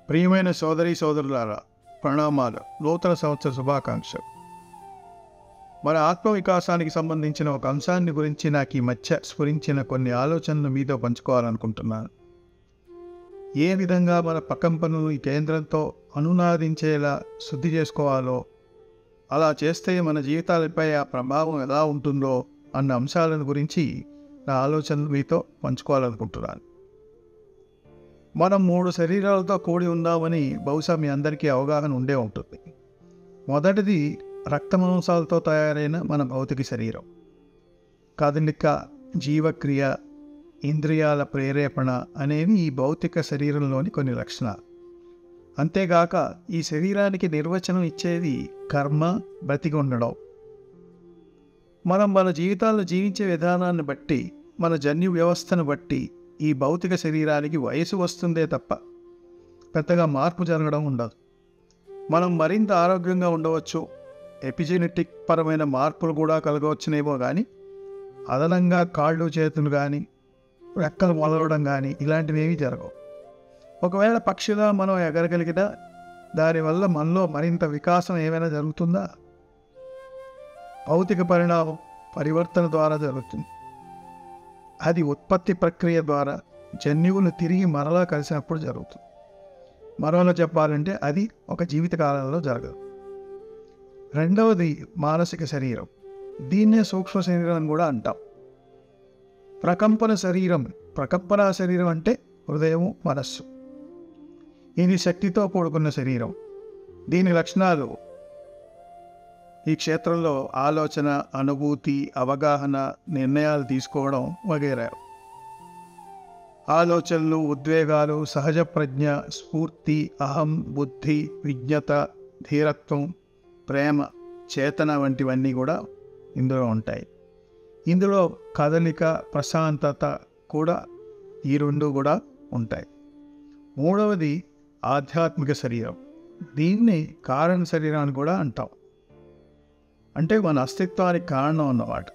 ప్రియమైన సోదరి సోదరులారా ప్రణామాలు నూతన సంవత్సర శుభాకాంక్షలు మన ఆత్మ వికాసానికి సంబంధించిన ఒక అంశాన్ని గురించి నాకు ఈ మధ్య స్ఫురించిన కొన్ని ఆలోచనలు మీతో పంచుకోవాలనుకుంటున్నాను ఏ విధంగా మన పకంపనులు ఈ కేంద్రంతో అనునాదించేలా శుద్ధి చేసుకోవాలో అలా చేస్తే మన జీవితాలపై ఆ ప్రభావం ఎలా ఉంటుందో అన్న అంశాలను గురించి నా ఆలోచనలు మీతో పంచుకోవాలనుకుంటున్నాను మనం మూడు శరీరాలతో కూడి ఉన్నామని బహుశా మీ అందరికీ అవగాహన ఉండే ఉంటుంది మొదటిది రక్తమాంసాలతో తయారైన మన భౌతిక శరీరం కదలిక జీవక్రియ ఇంద్రియాల ప్రేరేపణ అనేవి ఈ భౌతిక శరీరంలోని కొన్ని లక్షణాలు అంతేగాక ఈ శరీరానికి నిర్వచనం ఇచ్చేది కర్మ బ్రతికి ఉండడం మనం మన జీవితాల్లో జీవించే విధానాన్ని బట్టి మన జన్యు వ్యవస్థను బట్టి ఈ భౌతిక శరీరానికి వయసు వస్తుందే తప్ప పెద్దగా మార్పు జరగడం ఉండదు మనం మరింత ఆరోగ్యంగా ఉండవచ్చు ఎపిజెనెటిక్ పరమైన మార్పులు కూడా కలగవచ్చునేమో కానీ అదనంగా కాళ్ళు చేతులు కానీ రెక్కలు మొదలవడం కానీ ఇలాంటివి ఏమీ జరగవు ఒకవేళ పక్షిగా మనం ఎగరగలిగినా దానివల్ల మనలో మరింత వికాసం ఏమైనా జరుగుతుందా భౌతిక పరిణామం పరివర్తన ద్వారా జరుగుతుంది అది ఉత్పత్తి ప్రక్రియ ద్వారా జన్యువులు తిరిగి మరలా కలిసినప్పుడు జరుగుతుంది మరోలా చెప్పాలంటే అది ఒక జీవిత కాలంలో జరగదు రెండవది మానసిక శరీరం దీన్నే సూక్ష్మ శరీరం అని కూడా అంటాం ప్రకంపన శరీరం ప్రకంపన శరీరం అంటే హృదయం మనస్సు ఇది శక్తితో కూడుకున్న శరీరం దీని లక్షణాలు ఈ క్షేత్రంలో ఆలోచన అనుభూతి అవగాహన నిర్ణయాలు తీసుకోవడం వగైరా ఆలోచనలు ఉద్వేగాలు సహజ ప్రజ్ఞ స్ఫూర్తి అహం బుద్ధి విజ్ఞత ధీరత్వం ప్రేమ చేతన వంటివన్నీ కూడా ఇందులో ఉంటాయి ఇందులో కదలిక ప్రశాంతత కూడా ఈ రెండు కూడా ఉంటాయి మూడవది ఆధ్యాత్మిక శరీరం దీన్ని కారణ శరీరం అని కూడా అంటాం అంటే మన అస్తిత్వానికి కారణం అన్నమాట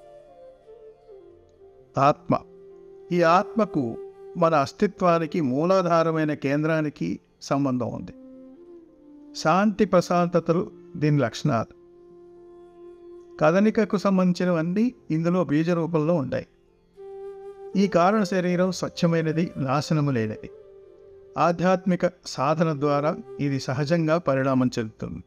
ఆత్మ ఈ ఆత్మకు మన అస్తిత్వానికి మూలాధారమైన కేంద్రానికి సంబంధం ఉంది శాంతి ప్రశాంతతలు దీని లక్షణాలు కదలికకు సంబంధించినవన్నీ ఇందులో బీజ రూపంలో ఉంటాయి ఈ కారణ శరీరం స్వచ్ఛమైనది నాశనము లేనిది ఆధ్యాత్మిక సాధన ద్వారా ఇది సహజంగా పరిణామం చెందుతుంది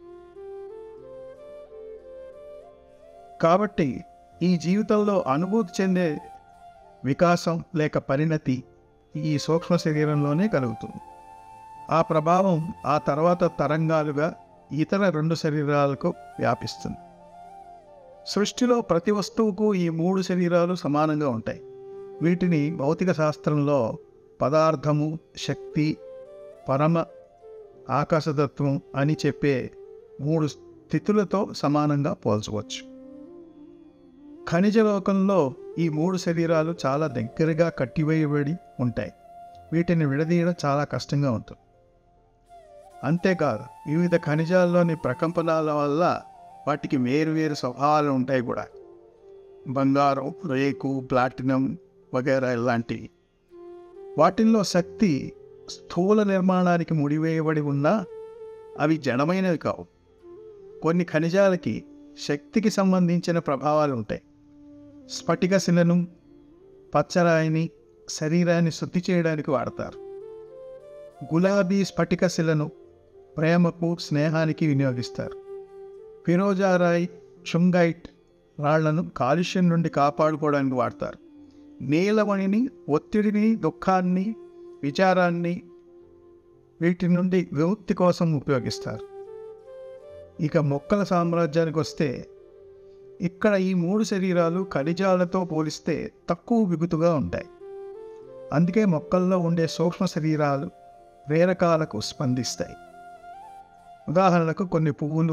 కాబట్టి ఈ జీవితంలో అనుభూతి చెందే వికాసం లేక పరిణతి ఈ సూక్ష్మ శరీరంలోనే కలుగుతుంది ఆ ప్రభావం ఆ తర్వాత తరంగాలుగా ఇతర రెండు శరీరాలకు వ్యాపిస్తుంది సృష్టిలో ప్రతి వస్తువుకు ఈ మూడు శరీరాలు సమానంగా ఉంటాయి వీటిని భౌతిక శాస్త్రంలో పదార్థము శక్తి పరమ ఆకాశతత్వం అని చెప్పే మూడు స్థితులతో సమానంగా పోల్చవచ్చు ఖనిజ లోకంలో ఈ మూడు శరీరాలు చాలా దగ్గరగా కట్టివేయబడి ఉంటాయి వీటిని విడదీయడం చాలా కష్టంగా ఉంటుంది అంతేకాదు వివిధ ఖనిజాల్లోని ప్రకంపనాల వల్ల వాటికి వేరు వేరు స్వభావాలు ఉంటాయి కూడా బంగారం రేకు ప్లాటినం వగైరా ఇలాంటివి వాటిల్లో శక్తి స్థూల నిర్మాణానికి ముడివేయబడి ఉన్నా అవి జడమైనవి కావు కొన్ని ఖనిజాలకి శక్తికి సంబంధించిన ప్రభావాలు ఉంటాయి స్ఫటిక శిలను పచ్చరాయిని శరీరాన్ని శుద్ధి చేయడానికి వాడతారు గులాబీ స్ఫటిక శిలను ప్రేమకు స్నేహానికి వినియోగిస్తారు ఫిరోజారాయ్ షుంగైట్ రాళ్లను కాలుష్యం నుండి కాపాడుకోవడానికి వాడతారు నీలమణిని ఒత్తిడిని దుఃఖాన్ని విచారాన్ని వీటి నుండి విముక్తి కోసం ఉపయోగిస్తారు ఇక మొక్కల సామ్రాజ్యానికి వస్తే ఇక్కడ ఈ మూడు శరీరాలు ఖనిజాలతో పోలిస్తే తక్కువ బిగుతుగా ఉంటాయి అందుకే మొక్కల్లో ఉండే సూక్ష్మ శరీరాలు ప్రేరకాలకు స్పందిస్తాయి ఉదాహరణకు కొన్ని పువ్వులు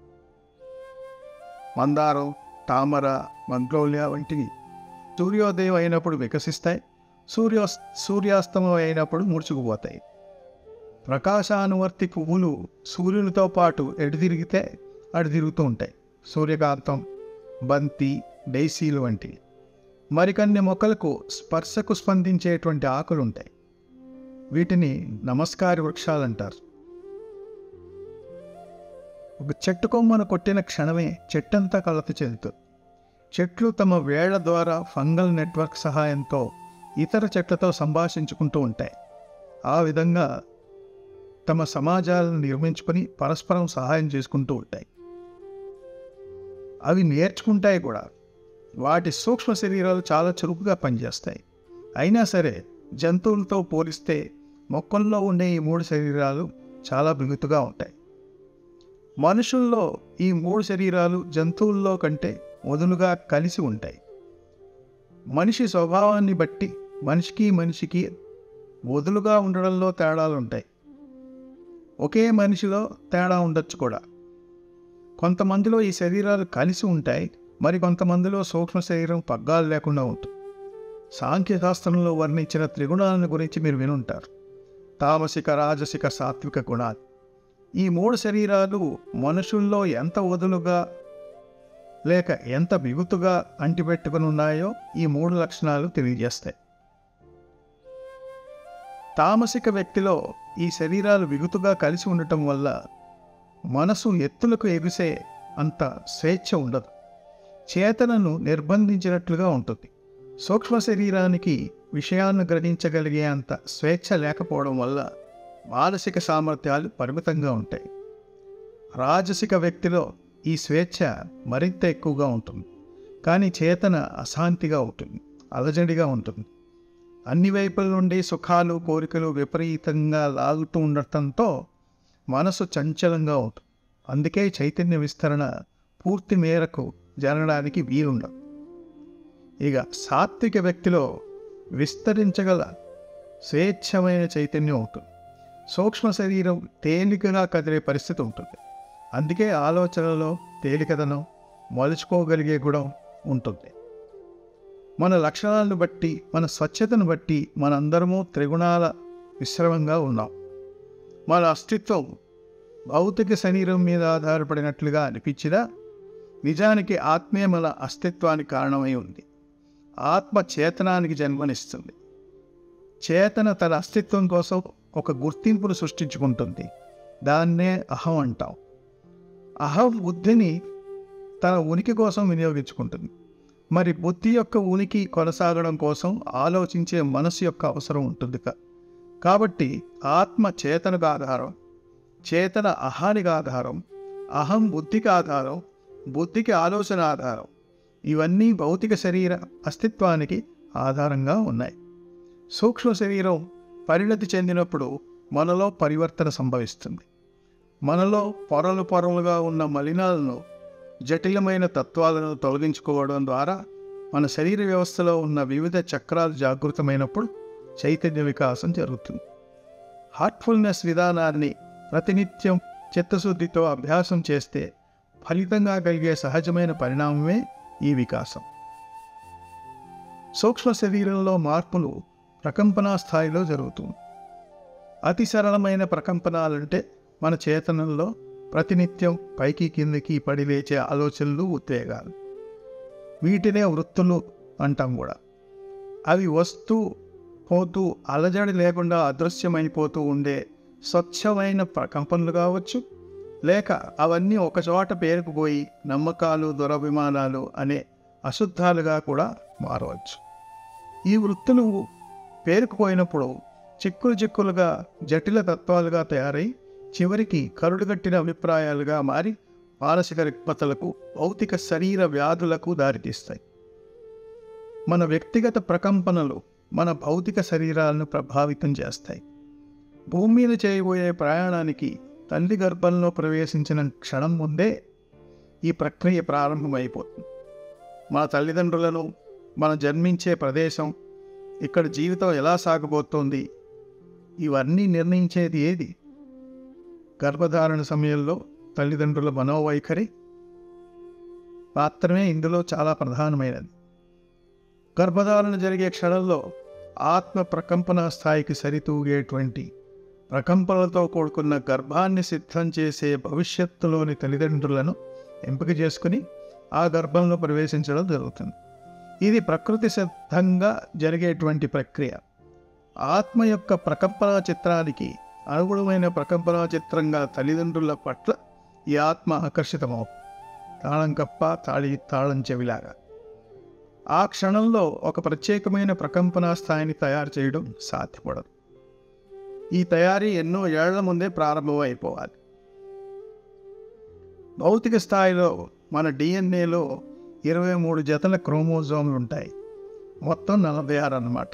మందారం తామర మంగ్లోలియా వంటివి సూర్యోదయం అయినప్పుడు వికసిస్తాయి సూర్యో సూర్యాస్తమం అయినప్పుడు ముడుచుకుపోతాయి ప్రకాశానువర్తి పువ్వులు సూర్యునితో పాటు ఎటు తిరిగితే అటు తిరుగుతూ ఉంటాయి సూర్యకాంతం బంతి డైసీలు వంటివి మరికొన్ని మొక్కలకు స్పర్శకు స్పందించేటువంటి ఆకులు ఉంటాయి వీటిని నమస్కార వృక్షాలు అంటారు ఒక చెట్టు కొమ్మను కొట్టిన క్షణమే చెట్టంతా కలత చెందుతుంది చెట్లు తమ వేళ్ల ద్వారా ఫంగల్ నెట్వర్క్ సహాయంతో ఇతర చెట్లతో సంభాషించుకుంటూ ఉంటాయి ఆ విధంగా తమ సమాజాలను నిర్మించుకొని పరస్పరం సహాయం చేసుకుంటూ ఉంటాయి అవి నేర్చుకుంటాయి కూడా వాటి సూక్ష్మ శరీరాలు చాలా చురుకుగా పనిచేస్తాయి అయినా సరే జంతువులతో పోలిస్తే మొక్కల్లో ఉండే ఈ మూడు శరీరాలు చాలా బిగుతుగా ఉంటాయి మనుషుల్లో ఈ మూడు శరీరాలు జంతువుల్లో కంటే వదులుగా కలిసి ఉంటాయి మనిషి స్వభావాన్ని బట్టి మనిషికి మనిషికి వదులుగా ఉండడంలో తేడాలు ఉంటాయి ఒకే మనిషిలో తేడా ఉండొచ్చు కూడా కొంతమందిలో ఈ శరీరాలు కలిసి ఉంటాయి మరి కొంతమందిలో సూక్ష్మ శరీరం పగ్గాలు లేకుండా ఉంటుంది సాంఖ్యశాస్త్రంలో వర్ణించిన త్రిగుణాలను గురించి మీరు వినుంటారు తామసిక రాజసిక సాత్విక గుణాలు ఈ మూడు శరీరాలు మనుషుల్లో ఎంత వదులుగా లేక ఎంత బిగుతుగా అంటిపెట్టుకుని ఉన్నాయో ఈ మూడు లక్షణాలు తెలియజేస్తాయి తామసిక వ్యక్తిలో ఈ శరీరాలు బిగుతుగా కలిసి ఉండటం వల్ల మనసు ఎత్తులకు ఎగిసే అంత స్వేచ్ఛ ఉండదు చేతనను నిర్బంధించినట్లుగా ఉంటుంది సూక్ష్మ శరీరానికి విషయాలను గ్రహించగలిగే అంత స్వేచ్ఛ లేకపోవడం వల్ల మానసిక సామర్థ్యాలు పరిమితంగా ఉంటాయి రాజసిక వ్యక్తిలో ఈ స్వేచ్ఛ మరింత ఎక్కువగా ఉంటుంది కానీ చేతన అశాంతిగా ఉంటుంది అలజడిగా ఉంటుంది అన్ని వైపుల నుండి సుఖాలు కోరికలు విపరీతంగా లాగుతూ ఉండటంతో మనసు చంచలంగా ఉంటుంది అందుకే చైతన్య విస్తరణ పూర్తి మేరకు జరగడానికి వీలుండదు ఇక సాత్విక వ్యక్తిలో విస్తరించగల స్వేచ్ఛమైన చైతన్యం ఉంటుంది సూక్ష్మ శరీరం తేలికగా కదిలే పరిస్థితి ఉంటుంది అందుకే ఆలోచనలో తేలికదనం మలుచుకోగలిగే గుణం ఉంటుంది మన లక్షణాలను బట్టి మన స్వచ్ఛతను బట్టి మనందరము త్రిగుణాల మిశ్రమంగా ఉన్నాం మన అస్తిత్వం భౌతిక శరీరం మీద ఆధారపడినట్లుగా అనిపించినా నిజానికి ఆత్మే మన అస్తిత్వానికి కారణమై ఉంది ఆత్మ చేతనానికి జన్మనిస్తుంది చేతన తన అస్తిత్వం కోసం ఒక గుర్తింపును సృష్టించుకుంటుంది దాన్నే అహం అంటాం అహం బుద్ధిని తన ఉనికి కోసం వినియోగించుకుంటుంది మరి బుద్ధి యొక్క ఉనికి కొనసాగడం కోసం ఆలోచించే మనసు యొక్క అవసరం ఉంటుంది కా- కాబట్టి ఆత్మ చేతనకు ఆధారం చేతన అహానికి ఆధారం అహం బుద్ధికి ఆధారం బుద్ధికి ఆలోచన ఆధారం ఇవన్నీ భౌతిక శరీర అస్తిత్వానికి ఆధారంగా ఉన్నాయి సూక్ష్మ శరీరం పరిణతి చెందినప్పుడు మనలో పరివర్తన సంభవిస్తుంది మనలో పొరలు పొరలుగా ఉన్న మలినాలను జటిలమైన తత్వాలను తొలగించుకోవడం ద్వారా మన శరీర వ్యవస్థలో ఉన్న వివిధ చక్రాలు జాగృతమైనప్పుడు చైతన్య వికాసం జరుగుతుంది హార్ట్ఫుల్నెస్ విధానాన్ని ప్రతినిత్యం చిత్తశుద్ధితో అభ్యాసం చేస్తే ఫలితంగా కలిగే సహజమైన పరిణామమే ఈ వికాసం సూక్ష్మ శరీరంలో మార్పులు ప్రకంపనా స్థాయిలో జరుగుతుంది అతి సరళమైన ప్రకంపనాలంటే మన చేతనంలో ప్రతినిత్యం పైకి కిందకి పడి లేచే ఆలోచనలు ఉద్వేగాలు వీటినే వృత్తులు అంటాం కూడా అవి వస్తూ పోతూ అలజడి లేకుండా అదృశ్యమైపోతూ ఉండే స్వచ్ఛమైన ప్రకంపనలు కావచ్చు లేక అవన్నీ ఒకచోట పేరుకుపోయి నమ్మకాలు దురభిమానాలు అనే అశుద్ధాలుగా కూడా మారవచ్చు ఈ వృత్తులు పేరుకుపోయినప్పుడు చిక్కులు చిక్కులుగా జటిల తత్వాలుగా తయారై చివరికి కరుడుగట్టిన అభిప్రాయాలుగా మారి మానసిక రుగ్మతలకు భౌతిక శరీర వ్యాధులకు దారితీస్తాయి మన వ్యక్తిగత ప్రకంపనలు మన భౌతిక శరీరాలను ప్రభావితం చేస్తాయి భూమి మీద చేయబోయే ప్రయాణానికి తల్లి గర్భంలో ప్రవేశించిన క్షణం ముందే ఈ ప్రక్రియ ప్రారంభమైపోతుంది మన తల్లిదండ్రులను మన జన్మించే ప్రదేశం ఇక్కడ జీవితం ఎలా సాగబోతోంది ఇవన్నీ నిర్ణయించేది ఏది గర్భధారణ సమయంలో తల్లిదండ్రుల మనోవైఖరి మాత్రమే ఇందులో చాలా ప్రధానమైనది గర్భధారణ జరిగే క్షణంలో ఆత్మ ప్రకంపన స్థాయికి సరితూగేటువంటి ప్రకంపనలతో కూడుకున్న గర్భాన్ని సిద్ధం చేసే భవిష్యత్తులోని తల్లిదండ్రులను ఎంపిక చేసుకుని ఆ గర్భంలో ప్రవేశించడం జరుగుతుంది ఇది ప్రకృతి సిద్ధంగా జరిగేటువంటి ప్రక్రియ ఆత్మ యొక్క ప్రకంపన చిత్రానికి అనుగుణమైన ప్రకంపన చిత్రంగా తల్లిదండ్రుల పట్ల ఈ ఆత్మ ఆకర్షితమవు తాళం కప్ప తాళి తాళం చెవిలాగా ఆ క్షణంలో ఒక ప్రత్యేకమైన ప్రకంపన స్థాయిని తయారు చేయడం సాధ్యపడదు ఈ తయారీ ఎన్నో ఏళ్ల ముందే ప్రారంభమైపోవాలి భౌతిక స్థాయిలో మన డిఎన్ఏలో ఇరవై మూడు జతల క్రోమోజోమ్లు ఉంటాయి మొత్తం నలభై ఆరు అన్నమాట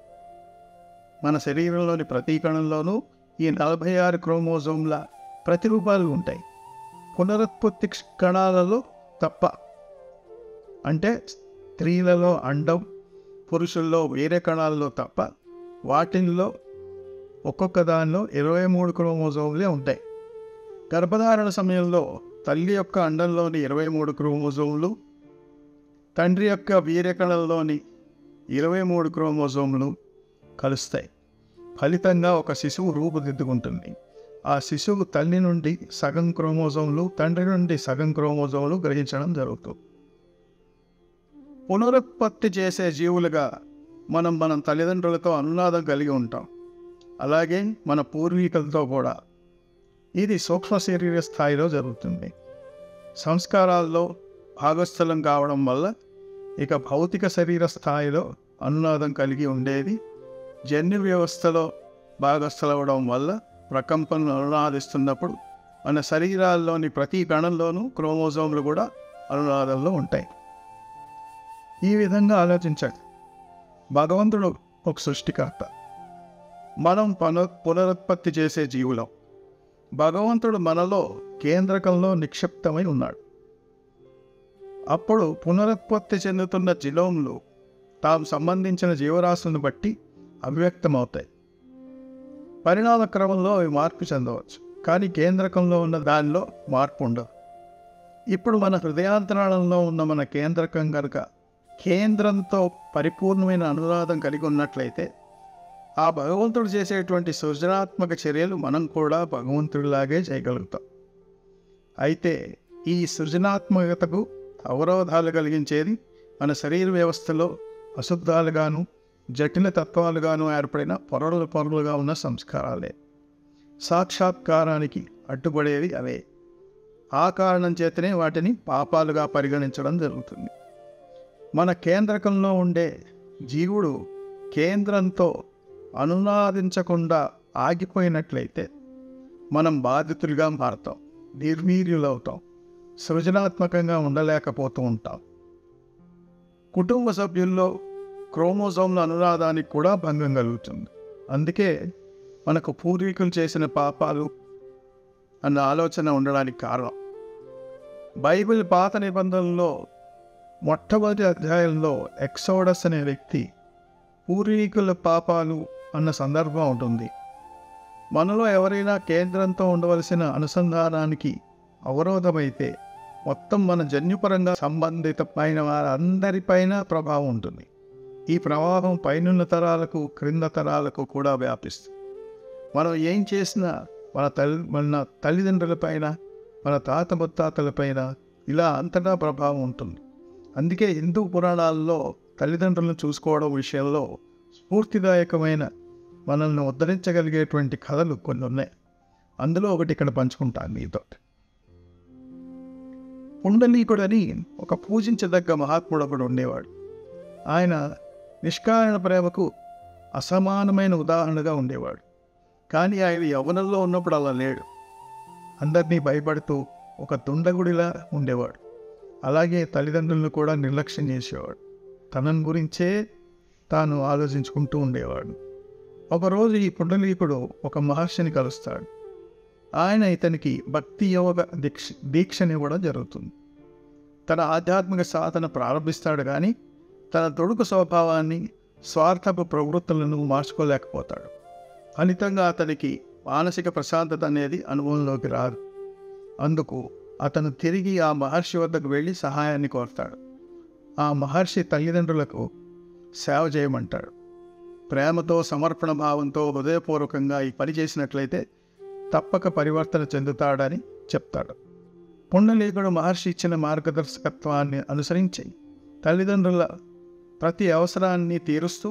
మన శరీరంలోని ప్రతి కణంలోనూ ఈ నలభై ఆరు క్రోమోజోమ్ల ప్రతిరూపాలు ఉంటాయి పునరుత్పత్తి కణాలలో తప్ప అంటే స్త్రీలలో అండం పురుషుల్లో వేరే కణాలలో తప్ప వాటిల్లో ఒక్కొక్క దానిలో ఇరవై మూడు క్రోమోజోమ్లే ఉంటాయి గర్భధారణ సమయంలో తల్లి యొక్క అండంలోని ఇరవై మూడు క్రోమోజోములు తండ్రి యొక్క వీర్యకణంలోని ఇరవై మూడు క్రోమోజోములు కలుస్తాయి ఫలితంగా ఒక శిశువు రూపుదిద్దుకుంటుంది ఆ శిశువు తల్లి నుండి సగం క్రోమోజోములు తండ్రి నుండి సగం క్రోమోజోములు గ్రహించడం జరుగుతుంది పునరుత్పత్తి చేసే జీవులుగా మనం మన తల్లిదండ్రులతో అనునాదం కలిగి ఉంటాం అలాగే మన పూర్వీకులతో కూడా ఇది సూక్ష్మ శరీర స్థాయిలో జరుగుతుంది సంస్కారాల్లో భాగస్థలం కావడం వల్ల ఇక భౌతిక శరీర స్థాయిలో అనునాదం కలిగి ఉండేది జన్యు వ్యవస్థలో భాగస్థలవడం వల్ల ప్రకంపనలు అనునాదిస్తున్నప్పుడు మన శరీరాల్లోని ప్రతి కణంలోనూ క్రోమోజోమ్లు కూడా అనునాదంలో ఉంటాయి ఈ విధంగా ఆలోచించండి భగవంతుడు ఒక సృష్టికర్త మనం పను పునరుత్పత్తి చేసే జీవులం భగవంతుడు మనలో కేంద్రకంలో నిక్షిప్తమై ఉన్నాడు అప్పుడు పునరుత్పత్తి చెందుతున్న జిలోములు తాము సంబంధించిన జీవరాశులను బట్టి అవ్యక్తమవుతాయి పరిణామ క్రమంలో అవి మార్పు చెందవచ్చు కానీ కేంద్రకంలో ఉన్న దానిలో మార్పు ఉండదు ఇప్పుడు మన హృదయాంతరాళంలో ఉన్న మన కేంద్రకం కనుక కేంద్రంతో పరిపూర్ణమైన అనురాధం కలిగి ఉన్నట్లయితే ఆ భగవంతుడు చేసేటువంటి సృజనాత్మక చర్యలు మనం కూడా భగవంతుడిలాగే చేయగలుగుతాం అయితే ఈ సృజనాత్మకతకు అవరోధాలు కలిగించేది మన శరీర వ్యవస్థలో అశుద్ధాలుగాను జటిల తత్వాలుగాను ఏర్పడిన పొరలు పొరలుగా ఉన్న సంస్కారాలే సాక్షాత్కారానికి అడ్డుపడేవి అవే ఆ కారణం చేతనే వాటిని పాపాలుగా పరిగణించడం జరుగుతుంది మన కేంద్రకంలో ఉండే జీవుడు కేంద్రంతో అనునాదించకుండా ఆగిపోయినట్లయితే మనం బాధితులుగా మారుతాం నిర్వీర్యులవుతాం సృజనాత్మకంగా ఉండలేకపోతూ ఉంటాం కుటుంబ సభ్యుల్లో క్రోమోజోమ్ల అనునాదానికి కూడా భంగం కలుగుతుంది అందుకే మనకు పూర్వీకులు చేసిన పాపాలు అన్న ఆలోచన ఉండడానికి కారణం బైబిల్ పాత నిబంధనలో మొట్టమొదటి అధ్యాయంలో ఎక్సోడస్ అనే వ్యక్తి పూర్వీకుల పాపాలు అన్న సందర్భం ఉంటుంది మనలో ఎవరైనా కేంద్రంతో ఉండవలసిన అనుసంధానానికి అవరోధమైతే మొత్తం మన జన్యుపరంగా సంబంధితమైన వారందరిపైన ప్రభావం ఉంటుంది ఈ ప్రవాహం పైనున్న తరాలకు క్రింద తరాలకు కూడా వ్యాపిస్తుంది మనం ఏం చేసినా మన తల్లి మన తల్లిదండ్రులపైన మన తాత ముత్తాతలపైన ఇలా అంతటా ప్రభావం ఉంటుంది అందుకే హిందూ పురాణాల్లో తల్లిదండ్రులను చూసుకోవడం విషయంలో స్ఫూర్తిదాయకమైన మనల్ని ఉద్ధరించగలిగేటువంటి కథలు కొన్ని ఉన్నాయి అందులో ఒకటి ఇక్కడ పంచుకుంటాను మీతో పుండలీకుడని ఒక పూజించదగ్గ మహాత్ముడు ఒకడు ఉండేవాడు ఆయన నిష్కారణ ప్రేమకు అసమానమైన ఉదాహరణగా ఉండేవాడు కానీ ఆయన యవనంలో ఉన్నప్పుడు అలా లేడు అందరినీ భయపడుతూ ఒక దుండగుడిలా ఉండేవాడు అలాగే తల్లిదండ్రులను కూడా నిర్లక్ష్యం చేసేవాడు తనని గురించే తాను ఆలోచించుకుంటూ ఉండేవాడు ఒకరోజు ఈ పుండలీకుడు ఒక మహర్షిని కలుస్తాడు ఆయన ఇతనికి భక్తి యోగ దీక్ష దీక్షనివ్వడం జరుగుతుంది తన ఆధ్యాత్మిక సాధన ప్రారంభిస్తాడు కానీ తన తొడుకు స్వభావాన్ని స్వార్థపు ప్రవృత్తులను మార్చుకోలేకపోతాడు ఫలితంగా అతనికి మానసిక ప్రశాంతత అనేది అనుభవంలోకి రాదు అందుకు అతను తిరిగి ఆ మహర్షి వద్దకు వెళ్ళి సహాయాన్ని కోరుతాడు ఆ మహర్షి తల్లిదండ్రులకు సేవ చేయమంటాడు ప్రేమతో సమర్పణ భావంతో హృదయపూర్వకంగా ఈ పని చేసినట్లయితే తప్పక పరివర్తన చెందుతాడని చెప్తాడు పుండలీకుడు మహర్షి ఇచ్చిన మార్గదర్శకత్వాన్ని అనుసరించి తల్లిదండ్రుల ప్రతి అవసరాన్ని తీరుస్తూ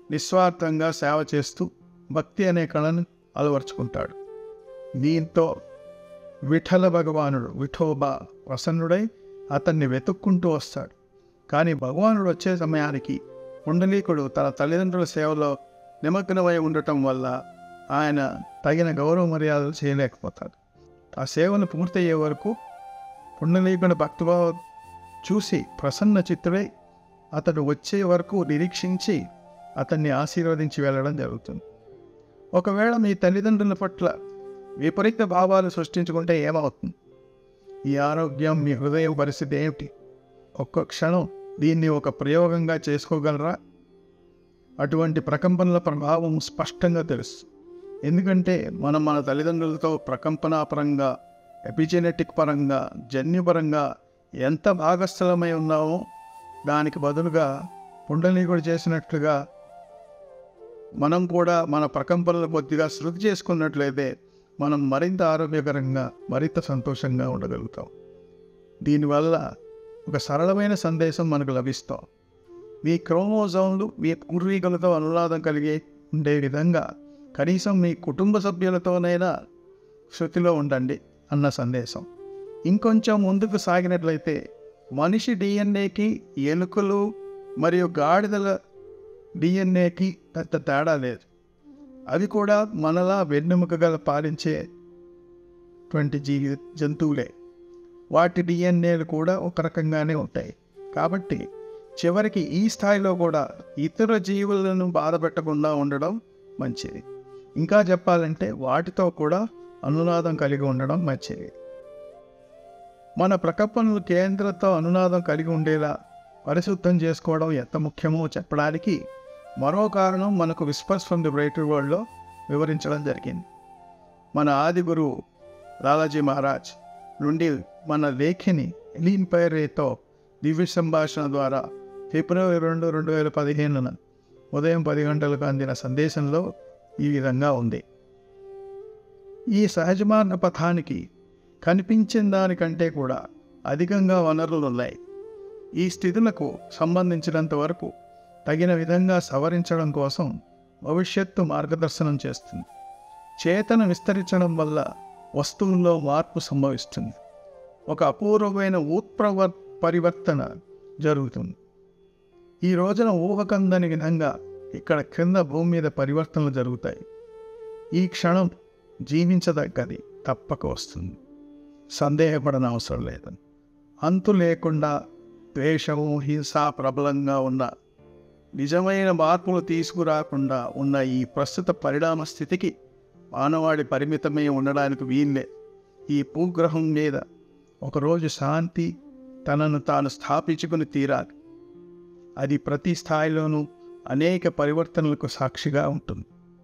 నిస్వార్థంగా సేవ చేస్తూ భక్తి అనే కళను అలవర్చుకుంటాడు దీంతో విఠల భగవానుడు విఠోబా ప్రసన్నుడై అతన్ని వెతుక్కుంటూ వస్తాడు కానీ భగవానుడు వచ్చే సమయానికి పుండలీకుడు తన తల్లిదండ్రుల సేవలో నిమగ్నమై ఉండటం వల్ల ఆయన తగిన గౌరవ మర్యాదలు చేయలేకపోతాడు ఆ సేవను పూర్తయ్యే వరకు పుండలీకుడి భక్తిభావం చూసి ప్రసన్న చిత్తుడై అతడు వచ్చే వరకు నిరీక్షించి అతన్ని ఆశీర్వదించి వెళ్ళడం జరుగుతుంది ఒకవేళ మీ తల్లిదండ్రుల పట్ల విపరీత భావాలు సృష్టించుకుంటే ఏమవుతుంది ఈ ఆరోగ్యం మీ హృదయం పరిస్థితి ఏమిటి ఒక్క క్షణం దీన్ని ఒక ప్రయోగంగా చేసుకోగలరా అటువంటి ప్రకంపనల ప్రభావం స్పష్టంగా తెలుసు ఎందుకంటే మనం మన తల్లిదండ్రులతో ప్రకంపనా పరంగా ఎపిజెనెటిక్ పరంగా జన్యుపరంగా ఎంత భాగస్థలమై ఉన్నామో దానికి బదులుగా పుండలీకుడు చేసినట్లుగా మనం కూడా మన ప్రకంపనలు కొద్దిగా శృతి చేసుకున్నట్లయితే మనం మరింత ఆరోగ్యకరంగా మరింత సంతోషంగా ఉండగలుగుతాం దీనివల్ల ఒక సరళమైన సందేశం మనకు లభిస్తాం మీ క్రోమోజోన్లు మీ పూర్వీకులతో అనువాదం కలిగి ఉండే విధంగా కనీసం మీ కుటుంబ సభ్యులతోనైనా శృతిలో ఉండండి అన్న సందేశం ఇంకొంచెం ముందుకు సాగినట్లయితే మనిషి డిఎన్ఏకి ఎలుకలు మరియు గాడిదల డిఎన్ఏకి పెద్ద తేడా లేదు అవి కూడా మనలా వెన్నెముక గల పాలించేటువంటి జీ జంతువులే వాటి డిఎన్ఏలు కూడా ఒక రకంగానే ఉంటాయి కాబట్టి చివరికి ఈ స్థాయిలో కూడా ఇతర జీవులను బాధపెట్టకుండా ఉండడం మంచిది ఇంకా చెప్పాలంటే వాటితో కూడా అనునాదం కలిగి ఉండడం మంచిది మన ప్రకంపనలు కేంద్రంతో అనునాదం కలిగి ఉండేలా పరిశుద్ధం చేసుకోవడం ఎంత ముఖ్యమో చెప్పడానికి మరో కారణం మనకు విస్పర్స్ ఫ్రమ్ ది బ్రైటర్ వరల్డ్లో వివరించడం జరిగింది మన ఆది గురువు లాలాజీ మహారాజ్ నుండి మన లేఖిని ఎలీన్ పైరేతో దివ్య సంభాషణ ద్వారా ఫిబ్రవరి రెండు రెండు వేల పదిహేనున ఉదయం పది గంటలకు అందిన సందేశంలో ఈ విధంగా ఉంది ఈ సహజమార్గ పథానికి కనిపించిన దానికంటే కూడా అధికంగా వనరులు ఉన్నాయి ఈ స్థితులకు సంబంధించినంత వరకు తగిన విధంగా సవరించడం కోసం భవిష్యత్తు మార్గదర్శనం చేస్తుంది చేతన విస్తరించడం వల్ల వస్తువుల్లో మార్పు సంభవిస్తుంది ఒక అపూర్వమైన ఉత్ప్రవర్ పరివర్తన జరుగుతుంది ఈ రోజున ఊహకందని విధంగా ఇక్కడ క్రింద భూమి మీద పరివర్తనలు జరుగుతాయి ఈ క్షణం జీవించదగ్గది తప్పక వస్తుంది సందేహపడన అవసరం లేదు అంతు లేకుండా ద్వేషము హింస ప్రబలంగా ఉన్న నిజమైన మార్పులు తీసుకురాకుండా ఉన్న ఈ ప్రస్తుత పరిణామ స్థితికి మానవాడి పరిమితమై ఉండడానికి వీల్లే ఈ భూగ్రహం మీద ఒకరోజు శాంతి తనను తాను స్థాపించుకుని తీరాలి అది ప్రతి స్థాయిలోనూ అనేక పరివర్తనలకు సాక్షిగా ఉంటుంది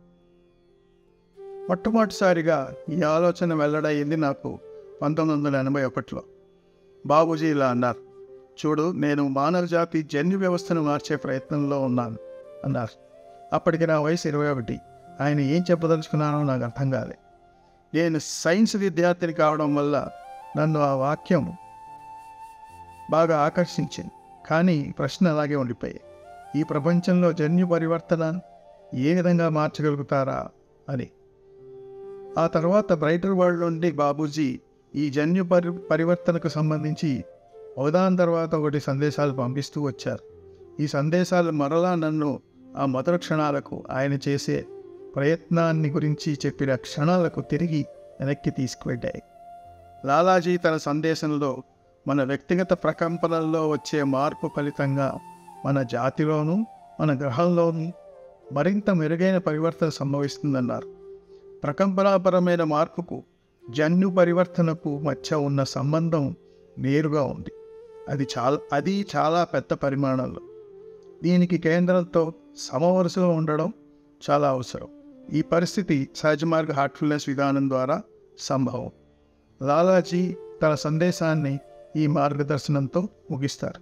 మొట్టమొదటిసారిగా ఈ ఆలోచన వెల్లడయ్యింది నాకు పంతొమ్మిది వందల ఎనభై ఒకటిలో బాబూజీ ఇలా అన్నారు చూడు నేను మానవ జాతి జన్యు వ్యవస్థను మార్చే ప్రయత్నంలో ఉన్నాను అన్నారు అప్పటికి నా వయసు ఇరవై ఒకటి ఆయన ఏం చెప్పదలుచుకున్నానో నాకు అర్థం కాలే నేను సైన్స్ విద్యార్థిని కావడం వల్ల నన్ను ఆ వాక్యం బాగా ఆకర్షించింది కానీ ప్రశ్న అలాగే ఉండిపోయాయి ఈ ప్రపంచంలో జన్యు పరివర్తన ఏ విధంగా మార్చగలుగుతారా అని ఆ తర్వాత బ్రైటర్ వరల్డ్ నుండి బాబూజీ ఈ జన్యు పరి పరివర్తనకు సంబంధించి ఒకదాని తర్వాత ఒకటి సందేశాలు పంపిస్తూ వచ్చారు ఈ సందేశాలు మరలా నన్ను ఆ మొదటి క్షణాలకు ఆయన చేసే ప్రయత్నాన్ని గురించి చెప్పిన క్షణాలకు తిరిగి వెనక్కి తీసుకువెళ్ళాయి లాలాజీ తన సందేశంలో మన వ్యక్తిగత ప్రకంపనల్లో వచ్చే మార్పు ఫలితంగా మన జాతిలోనూ మన గ్రహంలోనూ మరింత మెరుగైన పరివర్తన సంభవిస్తుందన్నారు ప్రకంపనాపరమైన మార్పుకు జన్యు పరివర్తనకు మధ్య ఉన్న సంబంధం నేరుగా ఉంది అది చాలా అది చాలా పెద్ద పరిమాణంలో దీనికి కేంద్రంతో సమవరుసలో ఉండడం చాలా అవసరం ఈ పరిస్థితి సహజమార్గ హార్ట్ఫుల్నెస్ విధానం ద్వారా సంభవం లాలాజీ తన సందేశాన్ని ఈ మార్గదర్శనంతో ముగిస్తారు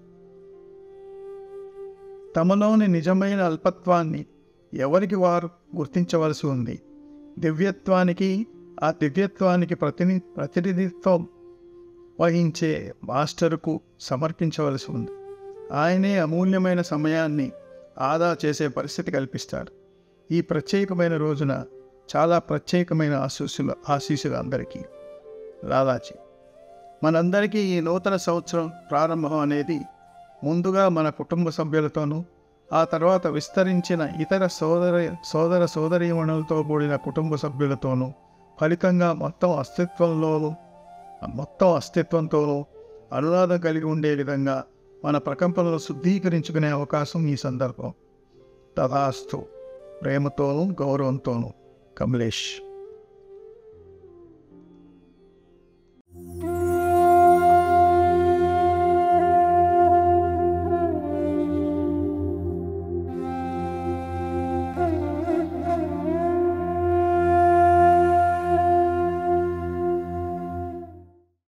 తమలోని నిజమైన అల్పత్వాన్ని ఎవరికి వారు గుర్తించవలసి ఉంది దివ్యత్వానికి ఆ దివ్యత్వానికి ప్రతిని ప్రతినిధిత్వం వహించే మాస్టర్కు సమర్పించవలసి ఉంది ఆయనే అమూల్యమైన సమయాన్ని ఆదా చేసే పరిస్థితి కల్పిస్తారు ఈ ప్రత్యేకమైన రోజున చాలా ప్రత్యేకమైన ఆశీస్సులు ఆశీస్సులు అందరికీ లాలాచి మనందరికీ ఈ నూతన సంవత్సరం ప్రారంభం అనేది ముందుగా మన కుటుంబ సభ్యులతోనూ ఆ తర్వాత విస్తరించిన ఇతర సోదర సోదర సోదరీమణులతో కూడిన కుటుంబ సభ్యులతోనూ ఫలితంగా మొత్తం అస్తిత్వంలోనూ మొత్తం అస్తిత్వంతోనూ అనువాదం కలిగి ఉండే విధంగా మన ప్రకంపనలు శుద్ధీకరించుకునే అవకాశం ఈ సందర్భం తథాస్తు ప్రేమతోనూ గౌరవంతోనూ కమలేష్